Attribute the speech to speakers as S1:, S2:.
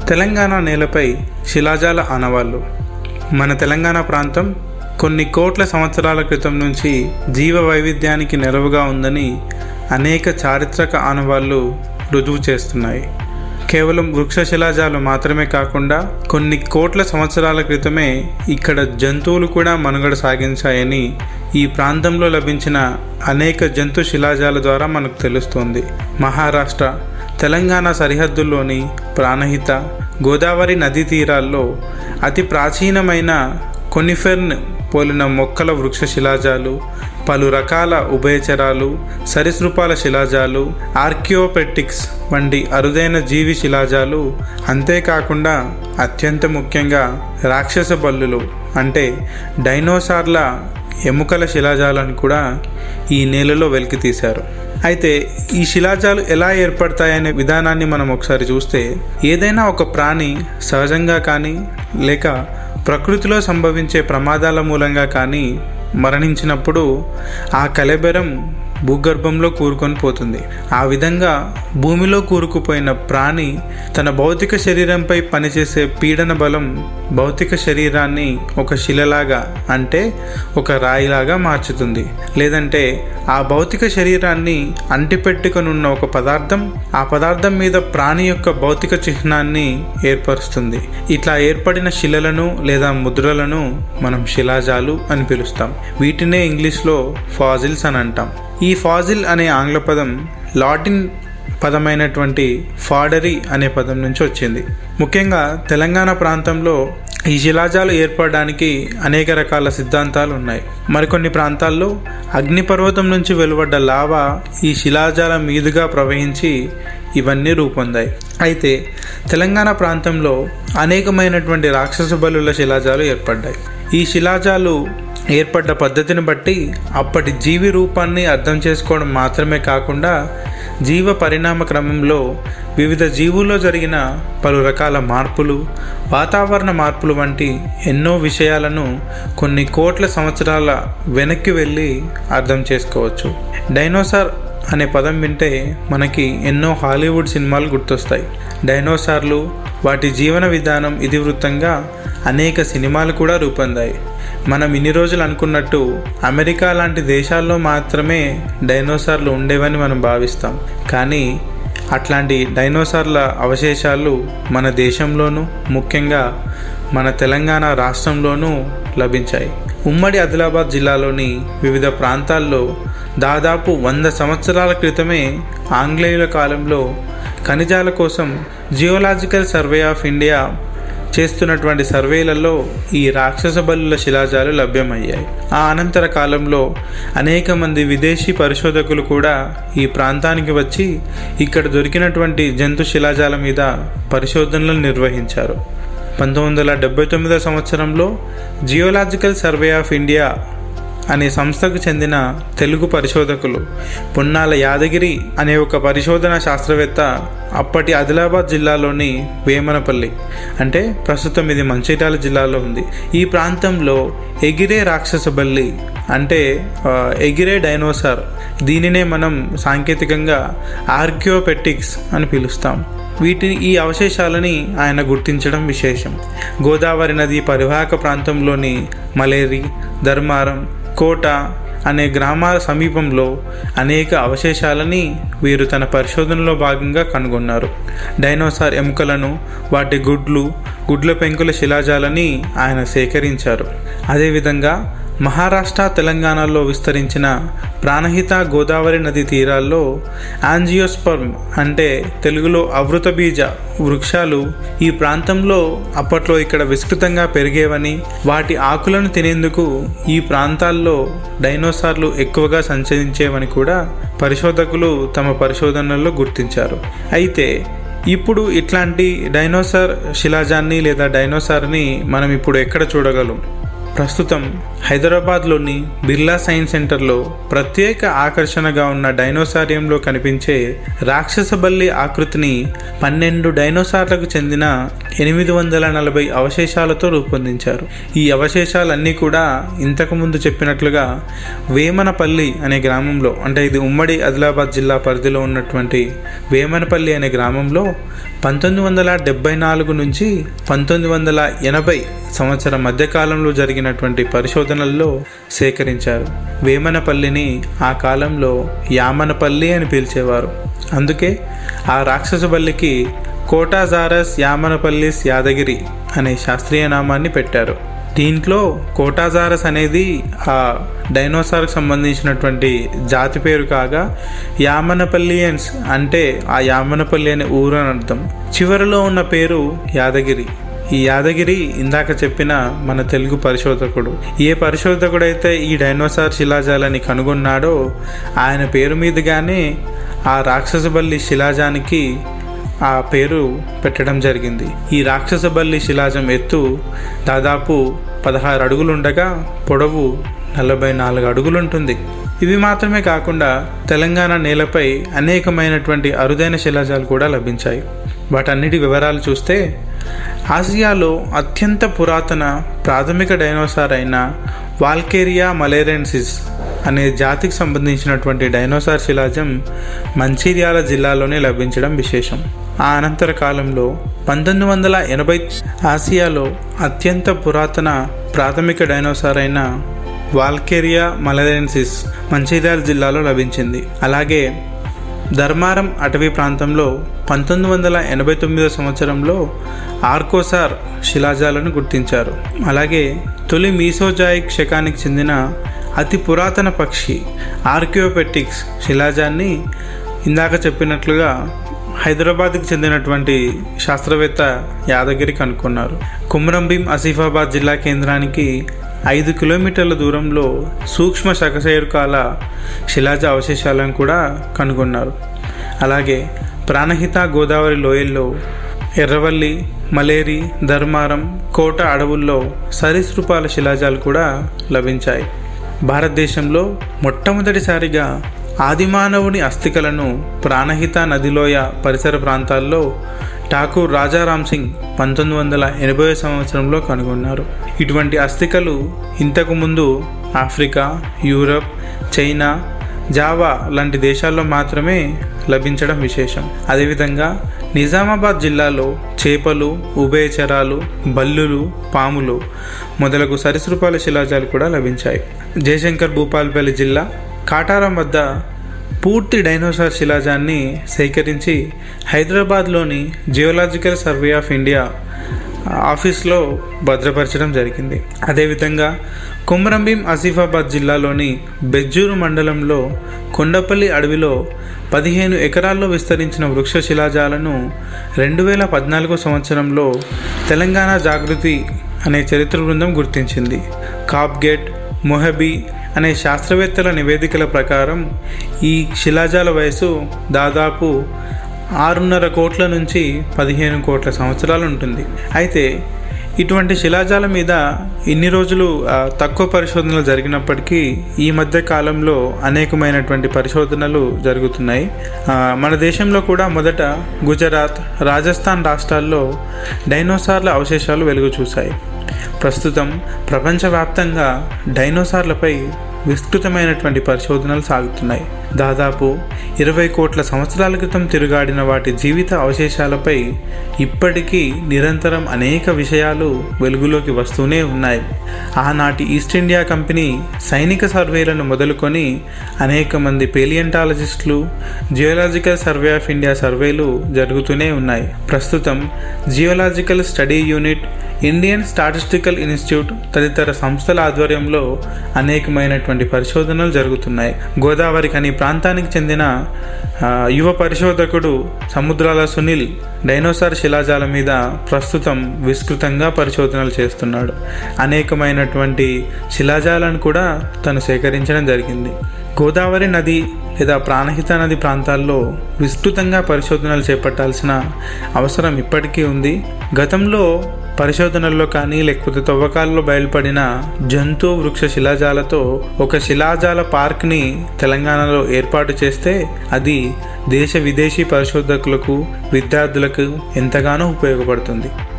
S1: తెలంగాణ నేలపై శిలాజాల ఆనవాళ్ళు మన తెలంగాణ ప్రాంతం కొన్ని కోట్ల సంవత్సరాల క్రితం నుంచి జీవ వైవిధ్యానికి నెలవుగా ఉందని అనేక చారిత్రక ఆనవాళ్ళు రుజువు చేస్తున్నాయి కేవలం వృక్ష శిలాజాలు మాత్రమే కాకుండా కొన్ని కోట్ల సంవత్సరాల క్రితమే ఇక్కడ జంతువులు కూడా మనుగడ సాగించాయని ఈ ప్రాంతంలో లభించిన అనేక జంతు శిలాజాల ద్వారా మనకు తెలుస్తుంది మహారాష్ట్ర తెలంగాణ సరిహద్దుల్లోని ప్రాణహిత గోదావరి నదీ తీరాల్లో అతి ప్రాచీనమైన కొనిఫెర్న్ పోలిన మొక్కల వృక్ష శిలాజాలు పలు రకాల ఉభయచరాలు సరీసృపాల శిలాజాలు ఆర్కియోపెటిక్స్ వంటి అరుదైన జీవి శిలాజాలు అంతేకాకుండా అత్యంత ముఖ్యంగా రాక్షస బల్లులు అంటే డైనోసార్ల ఎముకల శిలాజాలను కూడా ఈ నేలలో వెలికి తీశారు అయితే ఈ శిలాజాలు ఎలా ఏర్పడతాయనే విధానాన్ని మనం ఒకసారి చూస్తే ఏదైనా ఒక ప్రాణి సహజంగా కానీ లేక ప్రకృతిలో సంభవించే ప్రమాదాల మూలంగా కానీ మరణించినప్పుడు ఆ కలెబెరం భూగర్భంలో కూరుకొని పోతుంది ఆ విధంగా భూమిలో కూరుకుపోయిన ప్రాణి తన భౌతిక శరీరంపై పనిచేసే పీడన బలం భౌతిక శరీరాన్ని ఒక శిలలాగా అంటే ఒక రాయిలాగా మార్చుతుంది లేదంటే ఆ భౌతిక శరీరాన్ని అంటిపెట్టుకొని ఉన్న ఒక పదార్థం ఆ పదార్థం మీద ప్రాణి యొక్క భౌతిక చిహ్నాన్ని ఏర్పరుస్తుంది ఇట్లా ఏర్పడిన శిలలను లేదా ముద్రలను మనం శిలాజాలు అని పిలుస్తాం వీటినే ఇంగ్లీష్లో ఫాజిల్స్ అని అంటాం ఈ ఫాజిల్ అనే ఆంగ్ల పదం లాటిన్ పదమైనటువంటి ఫాడరీ అనే పదం నుంచి వచ్చింది ముఖ్యంగా తెలంగాణ ప్రాంతంలో ఈ శిలాజాలు ఏర్పడడానికి అనేక రకాల సిద్ధాంతాలు ఉన్నాయి మరికొన్ని ప్రాంతాల్లో అగ్నిపర్వతం నుంచి వెలువడ్డ లావా ఈ శిలాజాల మీదుగా ప్రవహించి ఇవన్నీ రూపొందాయి అయితే తెలంగాణ ప్రాంతంలో అనేకమైనటువంటి రాక్షస బలుల శిలాజాలు ఏర్పడ్డాయి ఈ శిలాజాలు ఏర్పడ్డ పద్ధతిని బట్టి అప్పటి జీవి రూపాన్ని అర్థం చేసుకోవడం మాత్రమే కాకుండా జీవ పరిణామ క్రమంలో వివిధ జీవుల్లో జరిగిన పలు రకాల మార్పులు వాతావరణ మార్పులు వంటి ఎన్నో విషయాలను కొన్ని కోట్ల సంవత్సరాల వెనక్కి వెళ్ళి అర్థం చేసుకోవచ్చు డైనోసార్ అనే పదం వింటే మనకి ఎన్నో హాలీవుడ్ సినిమాలు గుర్తొస్తాయి డైనోసార్లు వాటి జీవన విధానం ఇతివృత్తంగా అనేక సినిమాలు కూడా రూపొందాయి మనం ఇన్ని రోజులు అనుకున్నట్టు అమెరికా లాంటి దేశాల్లో మాత్రమే డైనోసార్లు ఉండేవని మనం భావిస్తాం కానీ అట్లాంటి డైనోసార్ల అవశేషాలు మన దేశంలోనూ ముఖ్యంగా మన తెలంగాణ రాష్ట్రంలోనూ లభించాయి ఉమ్మడి ఆదిలాబాద్ జిల్లాలోని వివిధ ప్రాంతాల్లో దాదాపు వంద సంవత్సరాల క్రితమే ఆంగ్లేయుల కాలంలో ఖనిజాల కోసం జియోలాజికల్ సర్వే ఆఫ్ ఇండియా చేస్తున్నటువంటి సర్వేలలో ఈ రాక్షస బలుల శిలాజాలు లభ్యమయ్యాయి ఆ అనంతర కాలంలో అనేక మంది విదేశీ పరిశోధకులు కూడా ఈ ప్రాంతానికి వచ్చి ఇక్కడ దొరికినటువంటి జంతు శిలాజాల మీద పరిశోధనలు నిర్వహించారు పంతొమ్మిది వందల డెబ్బై తొమ్మిదో సంవత్సరంలో జియోలాజికల్ సర్వే ఆఫ్ ఇండియా అనే సంస్థకు చెందిన తెలుగు పరిశోధకులు పొన్నాల యాదగిరి అనే ఒక పరిశోధన శాస్త్రవేత్త అప్పటి ఆదిలాబాద్ జిల్లాలోని వేమనపల్లి అంటే ప్రస్తుతం ఇది మంచిర్యాల జిల్లాలో ఉంది ఈ ప్రాంతంలో ఎగిరే రాక్షస బల్లి అంటే ఆ, ఎగిరే డైనోసార్ దీనినే మనం సాంకేతికంగా ఆర్కియోపెటిక్స్ అని పిలుస్తాం వీటి ఈ అవశేషాలని ఆయన గుర్తించడం విశేషం గోదావరి నది పరివాహక ప్రాంతంలోని మలేరి ధర్మారం కోట అనే గ్రామాల సమీపంలో అనేక అవశేషాలని వీరు తన పరిశోధనలో భాగంగా కనుగొన్నారు డైనోసార్ ఎముకలను వాటి గుడ్లు గుడ్ల పెంకుల శిలాజాలని ఆయన సేకరించారు అదేవిధంగా మహారాష్ట్ర తెలంగాణలో విస్తరించిన ప్రాణహిత గోదావరి నది తీరాల్లో యాంజియోస్పర్మ్ అంటే తెలుగులో అవృత బీజ వృక్షాలు ఈ ప్రాంతంలో అప్పట్లో ఇక్కడ విస్తృతంగా పెరిగేవని వాటి ఆకులను తినేందుకు ఈ ప్రాంతాల్లో డైనోసార్లు ఎక్కువగా సంచరించేవని కూడా పరిశోధకులు తమ పరిశోధనల్లో గుర్తించారు అయితే ఇప్పుడు ఇట్లాంటి డైనోసార్ శిలాజాన్ని లేదా డైనోసార్ని మనం ఇప్పుడు ఎక్కడ చూడగలం ప్రస్తుతం హైదరాబాద్లోని బిర్లా సైన్స్ సెంటర్లో ప్రత్యేక ఆకర్షణగా ఉన్న డైనోసారియంలో కనిపించే రాక్షస బల్లి ఆకృతిని పన్నెండు డైనోసార్లకు చెందిన ఎనిమిది వందల నలభై అవశేషాలతో రూపొందించారు ఈ అవశేషాలన్నీ కూడా ఇంతకుముందు చెప్పినట్లుగా వేమనపల్లి అనే గ్రామంలో అంటే ఇది ఉమ్మడి ఆదిలాబాద్ జిల్లా పరిధిలో ఉన్నటువంటి వేమనపల్లి అనే గ్రామంలో పంతొమ్మిది వందల డెబ్బై నాలుగు నుంచి పంతొమ్మిది వందల ఎనభై సంవత్సరం మధ్యకాలంలో జరిగినటువంటి పరిశోధనల్లో సేకరించారు వేమనపల్లిని ఆ కాలంలో యామనపల్లి అని పిలిచేవారు అందుకే ఆ రాక్షస బల్లికి కోటాజారస్ యామనపల్లిస్ యాదగిరి అనే శాస్త్రీయ నామాన్ని పెట్టారు దీంట్లో కోటాజారస్ అనేది ఆ డైనోసార్కి సంబంధించినటువంటి జాతి పేరు కాగా యామనపల్లియన్స్ అంటే ఆ యామనపల్లి అనే ఊరు అని అర్థం చివరిలో ఉన్న పేరు యాదగిరి ఈ యాదగిరి ఇందాక చెప్పిన మన తెలుగు పరిశోధకుడు ఏ పరిశోధకుడైతే ఈ డైనోసార్ శిలాజాలని కనుగొన్నాడో ఆయన పేరు మీదుగానే ఆ రాక్షసబల్లి శిలాజానికి ఆ పేరు పెట్టడం జరిగింది ఈ రాక్షసబల్లి శిలాజం ఎత్తు దాదాపు పదహారు అడుగులుండగా పొడవు నలభై నాలుగు అడుగులుంటుంది ఇవి మాత్రమే కాకుండా తెలంగాణ నేలపై అనేకమైనటువంటి అరుదైన శిలాజాలు కూడా లభించాయి వాటన్నిటి వివరాలు చూస్తే ఆసియాలో అత్యంత పురాతన ప్రాథమిక డైనోసార్ అయిన వాల్కేరియా మలేరెన్సిస్ అనే జాతికి సంబంధించినటువంటి డైనోసార్ శిలాజం మంచిర్యాల జిల్లాలోనే లభించడం విశేషం ఆ అనంతర కాలంలో పంతొమ్మిది వందల ఎనభై ఆసియాలో అత్యంత పురాతన ప్రాథమిక డైనోసార్ అయిన వాల్కేరియా మలరెన్సిస్ మంచిర్యాల జిల్లాలో లభించింది అలాగే ధర్మారం అటవీ ప్రాంతంలో పంతొమ్మిది వందల ఎనభై తొమ్మిదో సంవత్సరంలో ఆర్కోసార్ శిలాజాలను గుర్తించారు అలాగే తొలి మీసోజాయిక్ శకానికి చెందిన అతి పురాతన పక్షి ఆర్కియోపెటిక్స్ శిలాజాన్ని ఇందాక చెప్పినట్లుగా హైదరాబాద్కి చెందినటువంటి శాస్త్రవేత్త యాదగిరి కనుక్కున్నారు కుమ్రంభీం ఆసిఫాబాద్ జిల్లా కేంద్రానికి ఐదు కిలోమీటర్ల దూరంలో సూక్ష్మ శకశేరుకాల శిలాజ అవశేషాలను కూడా కనుగొన్నారు అలాగే ప్రాణహిత గోదావరి లోయల్లో ఎర్రవల్లి మలేరి ధర్మారం కోట అడవుల్లో సరీసృపాల శిలాజాలు కూడా లభించాయి భారతదేశంలో మొట్టమొదటిసారిగా ఆదిమానవుని అస్థికలను ప్రాణహిత నదిలోయ పరిసర ప్రాంతాల్లో ఠాకూర్ రాజారాం సింగ్ పంతొమ్మిది వందల ఎనభై సంవత్సరంలో కనుగొన్నారు ఇటువంటి అస్థికలు ఇంతకు ముందు ఆఫ్రికా యూరప్ చైనా జావా లాంటి దేశాల్లో మాత్రమే లభించడం విశేషం అదేవిధంగా నిజామాబాద్ జిల్లాలో చేపలు ఉభయచరాలు బల్లులు పాములు మొదలగు సరీసృపాల శిలాజాలు కూడా లభించాయి జయశంకర్ భూపాల్పల్లి జిల్లా కాటారం వద్ద పూర్తి డైనోసార్ శిలాజాన్ని సేకరించి హైదరాబాద్లోని జియోలాజికల్ సర్వే ఆఫ్ ఇండియా ఆఫీస్లో భద్రపరచడం జరిగింది అదేవిధంగా కుమ్రంభీం ఆసిఫాబాద్ జిల్లాలోని బెజ్జూరు మండలంలో కొండపల్లి అడవిలో పదిహేను ఎకరాల్లో విస్తరించిన వృక్ష శిలాజాలను రెండు వేల పద్నాలుగో సంవత్సరంలో తెలంగాణ జాగృతి అనే చరిత్ర బృందం గుర్తించింది కాప్గేట్ మొహబీ అనే శాస్త్రవేత్తల నివేదికల ప్రకారం ఈ శిలాజాల వయసు దాదాపు ఆరున్నర కోట్ల నుంచి పదిహేను కోట్ల సంవత్సరాలు ఉంటుంది అయితే ఇటువంటి శిలాజాల మీద ఇన్ని రోజులు ఆ, తక్కువ పరిశోధనలు జరిగినప్పటికీ ఈ మధ్య కాలంలో అనేకమైనటువంటి పరిశోధనలు జరుగుతున్నాయి ఆ, మన దేశంలో కూడా మొదట గుజరాత్ రాజస్థాన్ రాష్ట్రాల్లో డైనోసార్ల అవశేషాలు వెలుగు చూశాయి ప్రస్తుతం ప్రపంచవ్యాప్తంగా డైనోసార్లపై విస్తృతమైనటువంటి పరిశోధనలు సాగుతున్నాయి దాదాపు ఇరవై కోట్ల సంవత్సరాల క్రితం తిరుగాడిన వాటి జీవిత అవశేషాలపై ఇప్పటికీ నిరంతరం అనేక విషయాలు వెలుగులోకి వస్తూనే ఉన్నాయి ఆనాటి ఈస్ట్ ఇండియా కంపెనీ సైనిక సర్వేలను మొదలుకొని అనేక మంది పేలియంటాలజిస్టులు జియోలాజికల్ సర్వే ఆఫ్ ఇండియా సర్వేలు జరుగుతూనే ఉన్నాయి ప్రస్తుతం geological study unit Indian statistical institute తదితర సంస్థల ఆధ్వర్యంలో అనేకమైనటువంటి పరిశోధనలు జరుగుతున్నాయి గోదావరి ఖని ప్రాంతానికి చెందిన ఆ, యువ పరిశోధకుడు సముద్రాల సునీల్ డైనోసార్ శిలాజాల మీద ప్రస్తుతం విస్తృతంగా పరిశోధనలు చేస్తున్నాడు అనేకమైనటువంటి శిలాజాలను కూడా తను సేకరించడం జరిగింది గోదావరి నది లేదా ప్రాణహిత నది ప్రాంతాల్లో విస్తృతంగా పరిశోధనలు చేపట్టాల్సిన అవసరం ఇప్పటికీ ఉంది గతంలో పరిశోధనల్లో కానీ లేకపోతే తవ్వకాల్లో బయలుపడిన జంతు వృక్ష శిలాజాలతో ఒక శిలాజాల పార్క్ని తెలంగాణలో ఏర్పాటు చేస్తే అది దేశ విదేశీ పరిశోధకులకు విద్యార్థులకు ఎంతగానో ఉపయోగపడుతుంది